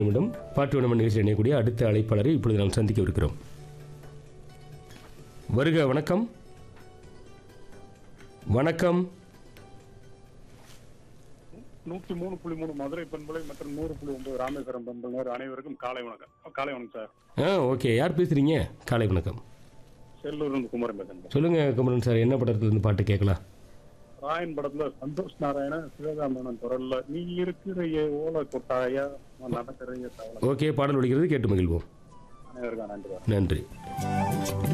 நிமிடம் பாட்டு வனமன் நிகழ்ச்சி இணையக்கூடிய அடுத்த அழைப்பாளரை இப்பொழுது நாம் சந்திக்கவிருக்கிறோம் வருக வணக்கம் வணக்கம் நூத்தி மூணு புள்ளி மூணு மதுரை பண்பலை மற்றும் நூறு புள்ளி ஒன்பது ராமேஸ்வரம் பண்பலை அனைவருக்கும் காலை வணக்கம் காலை வணக்கம் சார் ஆ ஓகே யார் பேசுகிறீங்க காலை வணக்கம் செல்லூர் இருந்து குமரன் பேசுறேன் சார். சொல்லுங்கள் குமரன் சார் என்ன படத்துலேருந்து பாட்டு கேட்கலாம் ராயன் படத்துல சந்தோஷ் நாராயண சிவகாமனன் குரல்ல நீ இருக்கிற ஏ ஓலை கொட்டாயா நான் நடக்கிற ஏ தவளை ஓகே பாடல் ஒழிக்கிறது கேட்டு மகிழ்வோம் அனைவருக்கும் நன்றி நன்றி